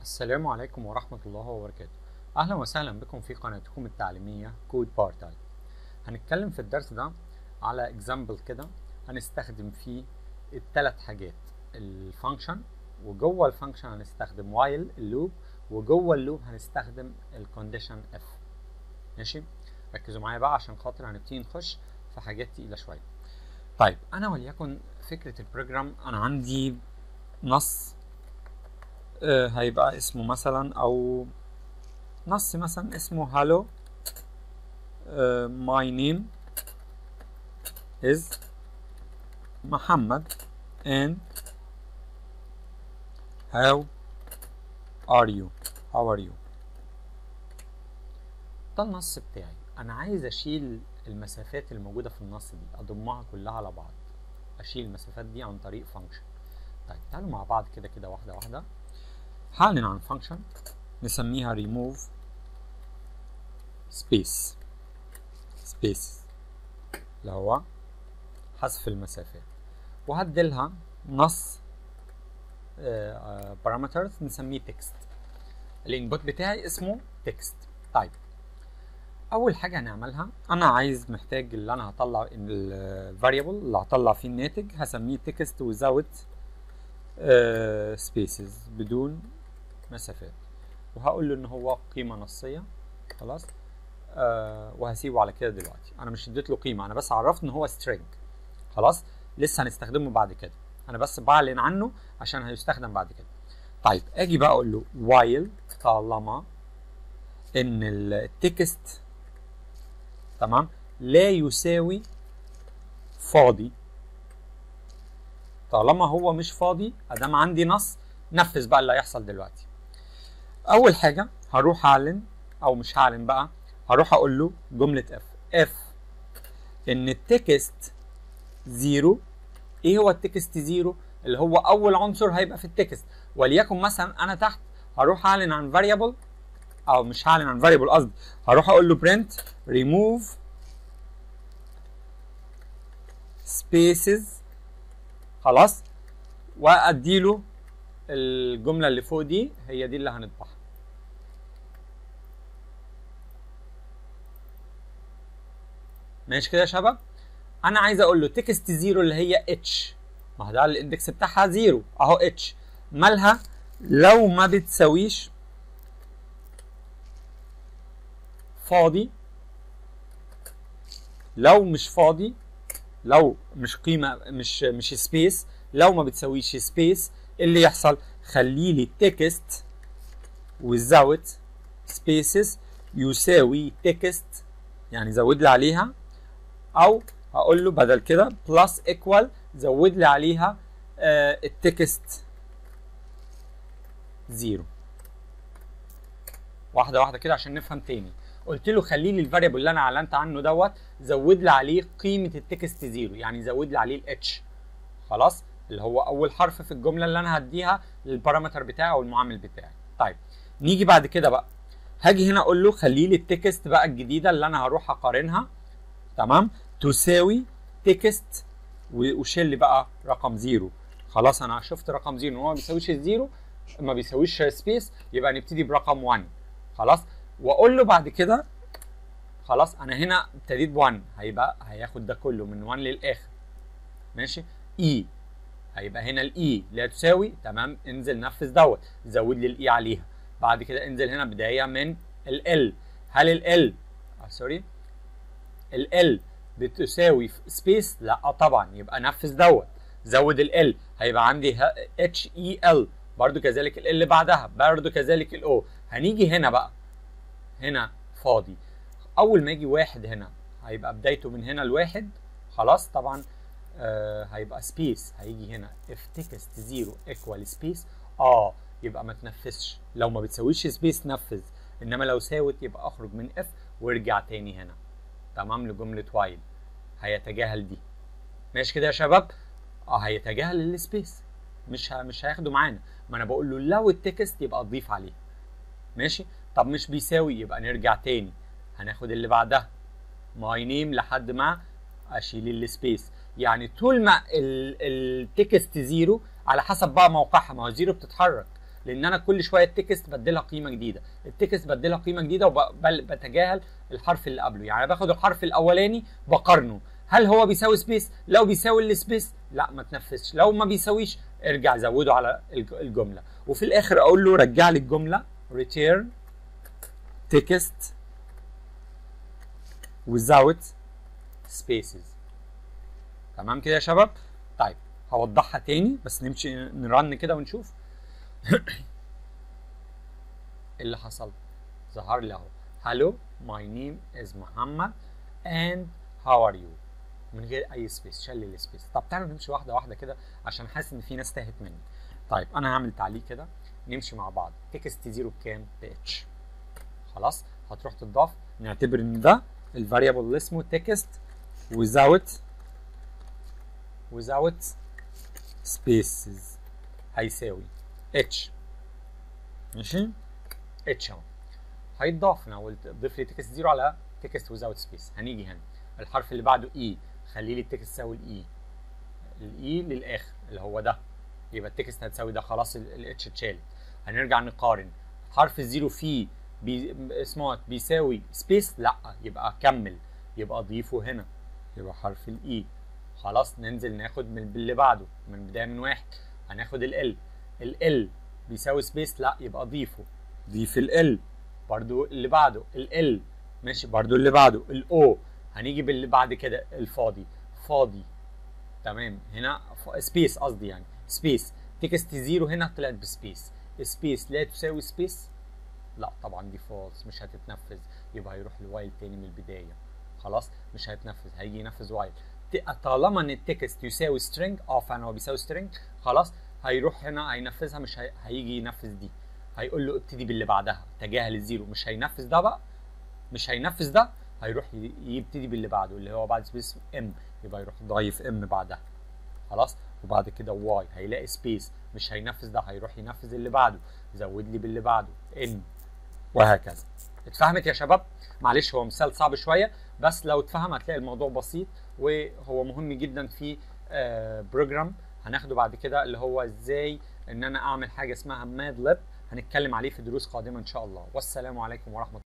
السلام عليكم ورحمة الله وبركاته أهلا وسهلا بكم في قناتكم التعليمية كود بارتاي هنتكلم في الدرس ده على اكزامبل كده هنستخدم فيه الثلاث حاجات الفانكشن وجوه الفانكشن هنستخدم وايل اللوب وجوه اللوب هنستخدم الكونديشن اف ماشي ركزوا معايا بقى عشان خاطر هنبتدي نخش في حاجات تقيلة شوية طيب أنا وليكن فكرة البروجرام أنا عندي نص آه، هيبقى اسمه مثلا او نص مثلا اسمه hello uh, my name is محمد and how are you how are you ده النص بتاعي انا عايز اشيل المسافات الموجوده في النص دي اضمها كلها على بعض اشيل المسافات دي عن طريق فانكشن طيب تعالوا مع بعض كده كده واحده واحده هعلن عن فانكشن نسميها remove space space اللي هو حذف المسافات وهديلها نص بارامترز نسميه text الانبوت بتاعي اسمه text طيب اول حاجه هنعملها انا عايز محتاج اللي انا هطلع الفاريبل اللي هطلع فيه الناتج هسميه text without سبيسز بدون مسافات وهقول له ان هو قيمه نصيه خلاص آه وهسيبه على كده دلوقتي انا مش اديت له قيمه انا بس عرفت ان هو string خلاص لسه هنستخدمه بعد كده انا بس بعلن عنه عشان هيستخدم بعد كده طيب اجي بقى اقول له while طالما ان التكست تمام لا يساوي فاضي طالما هو مش فاضي ادام عندي نص نفذ بقى اللي هيحصل دلوقتي اول حاجه هروح اعلن او مش هعلن بقى هروح اقول له جمله اف اف ان التكست زيرو ايه هو التكست زيرو اللي هو اول عنصر هيبقى في التكست وليكن مثلا انا تحت هروح اعلن عن variable او مش هعلن عن variable قصدي هروح اقول له print remove spaces خلاص واديله الجمله اللي فوق دي هي دي اللي هنطبعها ماشي كده يا شباب انا عايز اقول له تكست زيرو اللي هي اتش ما هو ده الاندكس بتاعها زيرو اهو اتش مالها لو ما بتساويش فاضي لو مش فاضي لو مش قيمه مش مش سبيس لو ما بتساويش سبيس اللي يحصل خلي لي تكست without spaces يساوي تكست يعني زود لي عليها او هقول له بدل كده بلس ايكوال زود لي عليها آه التكست زيرو واحده واحده كده عشان نفهم تاني قلت له خلي لي الفاريبل اللي انا اعلنت عنه دوت زود لي عليه قيمه التكست زيرو يعني زود لي عليه الاتش خلاص اللي هو اول حرف في الجمله اللي انا هديها للبارامتر بتاعي او المعامل بتاعي طيب نيجي بعد كده بقى هاجي هنا اقول له خلي لي التكست بقى الجديده اللي انا هروح اقارنها تمام تساوي تكست وشيل لي بقى رقم زيرو خلاص انا شفت رقم زيرو هو ما بيساويش الزيرو ما بيساويش سبيس يبقى نبتدي برقم 1 خلاص واقول له بعد كده خلاص انا هنا ابتديت ب 1 هيبقى هياخد ده كله من 1 للاخر ماشي اي هيبقى هنا الاي لا تساوي تمام انزل نفذ دوت زود لي الاي عليها بعد كده انزل هنا بدايه من ال هل ال آه سوري ال بتساوي سبيس لا طبعا يبقى نفذ دوت زود ال هيبقى عندي اتش اي ال برضو كذلك ال اللي بعدها برضو كذلك الاو هنيجي هنا بقى هنا فاضي اول ما يجي واحد هنا هيبقى بدايته من هنا لواحد خلاص طبعا آه هيبقى سبيس هيجي هنا اف تكست زيرو ايكوال سبيس اه يبقى ما تنفذش لو ما بتساويش سبيس نفذ انما لو ساوت يبقى اخرج من اف وارجع تاني هنا تمام لجمله وايل هيتجاهل دي ماشي كده يا شباب اه هيتجاهل السبيس مش ه... مش هياخده معانا ما انا بقول له لو التكست يبقى تضيف عليه ماشي طب مش بيساوي يبقى نرجع تاني هناخد اللي بعدها ماي نيم لحد ما اشيل السبيس يعني طول ما التكست زيرو على حسب بقى موقعها ما هو زيرو بتتحرك لان انا كل شويه التكست بدلها قيمه جديده التكست بدلها قيمه جديده وبتجاهل الحرف اللي قبله يعني باخد الحرف الاولاني بقارنه هل هو بيساوي سبيس لو بيساوي السبيس لا ما تنفذش لو ما بيساويش ارجع زوده على الجمله وفي الاخر اقول له رجع لي الجمله return text without spaces تمام كده يا شباب طيب هوضحها تاني بس نمشي نرن كده ونشوف اللي حصل ظهر لي اهو hello my name is محمد and how are you من غير اي سبيس شال لي السبيس طب تعالوا نمشي واحده واحده كده عشان حاسس ان في ناس تاهت مني طيب انا هعمل تعليق كده نمشي مع بعض تكست زيرو بكام ب اتش خلاص هتروح تضاف نعتبر ان ده الفاريبل اللي اسمه تكست without without spaces هيساوي اتش ماشي اتش اهو هيتضاف انا قلت ضيف لي تكست زيرو على تكست without سبيس هنيجي هنا الحرف اللي بعده اي خلي لي التكست يساوي الاي الاي للاخر اللي هو ده يبقى التكست هتساوي ده خلاص الاتش اتشالت هنرجع نقارن حرف الزيرو فيه بي سمارت بيساوي سبيس لا يبقى كمل يبقى ضيفه هنا يبقى حرف الاي خلاص ننزل ناخد من اللي بعده من بدايه من واحد هناخد ال ال بيساوي سبيس لا يبقى ضيفه ضيف ال برضو اللي بعده ال ماشي برضو اللي بعده الاو هنيجي باللي بعد كده الفاضي فاضي تمام هنا سبيس قصدي يعني سبيس تكست زيرو هنا طلعت بسبيس سبيس لا تساوي سبيس لا طبعا دي فولس مش هتتنفذ يبقى هيروح لوايل تاني من البدايه خلاص مش هيتنفذ هيجي ينفذ وايل طالما ان التكست يساوي سترينج اه فعلا هو بيساوي سترينج خلاص هيروح هنا هينفذها مش هي... هيجي ينفذ دي هيقول له ابتدي باللي بعدها تجاهل الزيرو مش هينفذ ده بقى مش هينفذ ده هيروح يبتدي باللي بعده اللي هو بعد سبيس ام يبقى يروح ضايف ام بعدها خلاص وبعد كده واي هيلاقي سبيس مش هينفذ ده هيروح ينفذ اللي بعده زود لي باللي بعده ان وهكذا اتفهمت يا شباب معلش هو مثال صعب شويه بس لو اتفهم هتلاقي الموضوع بسيط وهو مهم جدا في آه بروجرام هناخده بعد كده اللي هو ازاي ان انا اعمل حاجه اسمها ماد لاب هنتكلم عليه في دروس قادمه ان شاء الله والسلام عليكم ورحمه